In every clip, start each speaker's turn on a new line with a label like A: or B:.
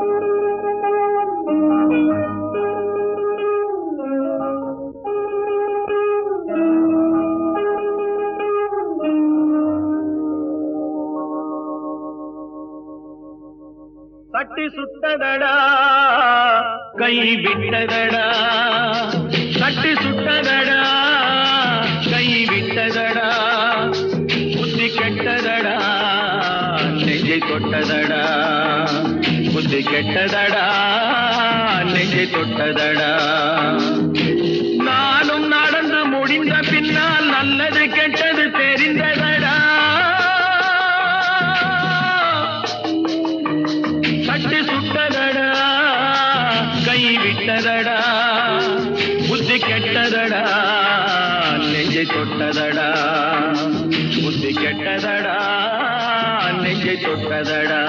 A: கட்டி சுட்டதடா கை விட்டதடா கட்டி சுட்டதடா கை விட்டதடா புத்தி கெட்டதடா நெஞ்சை தொட்டதடா புத்தி கெட்டதடா நெஞ்சை தொட்டதடா நானும் நடந்து முடிந்த பின்னால் நல்லது கெட்டது தெரிந்ததடா கட்டி சுட்டதடா கை விட்டதடா புத்தி கெட்டதடா நெஞ்சை தொட்டதடா புத்தி கெட்டதடா நெஞ்சை தொட்டதடா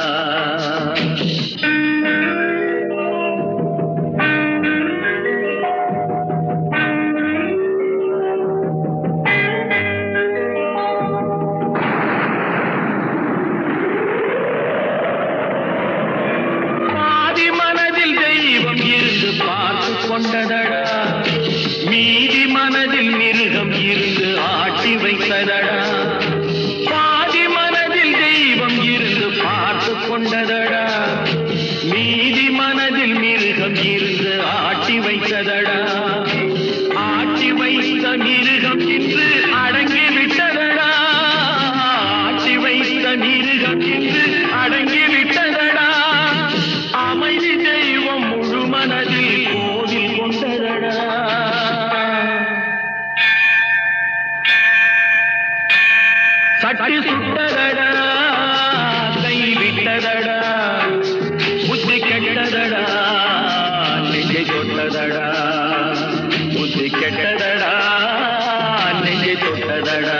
A: பாதி மனதில் தெய்வம் இருந்து பார்த்து கொண்டதடா மீதி மனதில் மிருகம் இருந்து ஆட்டி வைத்ததடா பாதி மனதில் தெய்வம் இருந்து பார்த்து கொண்டதடா மீதி மனதில் மிருகம் இருந்து ஆட்டி வைத்ததடா ஆட்டி வைத்த மிருகம் இன்று அடங்கி விட்டதடா ஆட்டி வைத்த மிருகம் இன்று அடங்கி விட்டதடா அமைதி தெய்வம் முழு மனதில் கோவில் கொண்டதடா சட்டி சுட்டதடா கை விட்டதடா புத்தி கெட்டதடா நெஞ்சை தொட்டதடா புத்தி கெட்டதடா நெஞ்சை தொட்டதடா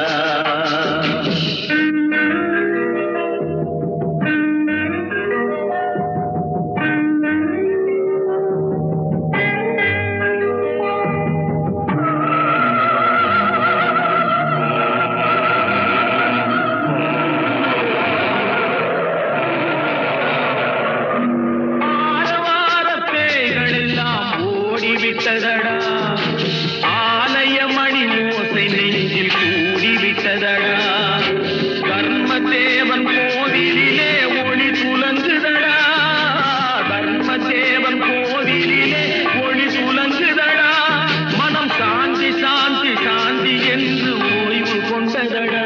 A: ஆரவார பேய்கள் எல்லாம் ஓடிவிட்டதடா ஆலய மணி ஓசை நெஞ்சில் கூடிவிட்டதடா கர்மதேவன் கோவிலிலே ஒளி துலங்குதடா கர்மதேவன் கோவிலிலே ஒளி துலங்குதடா மனம் சாந்தி சாந்தி சாந்தி என்று ஓய்வு கொண்டதடா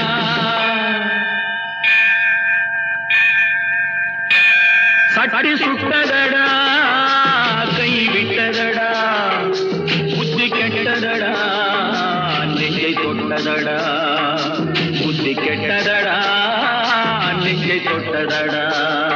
A: சட்டி சுட்டதடா கை விட்டதடா புத்தி கெட்டதடா நெஞ்சை தொட்டதடா புத்தி கெட்டதடா நெஞ்சை தொட்டதடா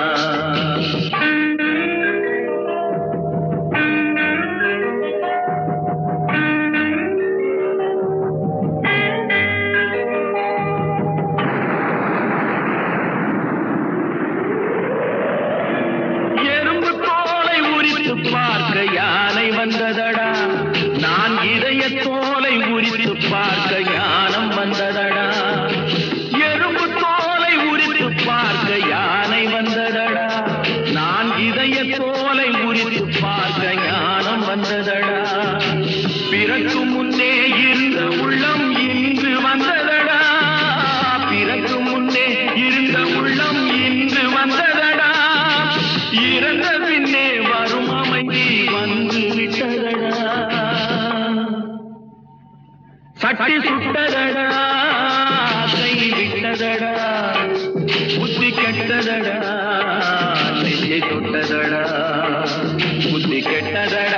A: எறும்பு தோலை உரித்து பார்க்க யானை வந்ததடா நான் இதய தோலை உரித்து பார்க்க ஞானம் வந்ததடா எறும்பு தோலை உரித்து பார்க்க யானை வந்ததடா நான் இதய தோலை உரித்து பார்க்க ஞானம் வந்ததடா பிறக்கு முன்னே இருந்த உள்ளம் இன்று வந்ததடா பிறக்கு முன்னே இருந்த உள்ளம் இன்று வந்ததடா இறந்த பின்னே வரும் அமைதி வந்து விட்டதடா சட்டி சுட்டதடா கை விட்டதடா புத்தி கெட்டதடா நெஞ்சை தொட்டதடா புத்தி கெட்டதடா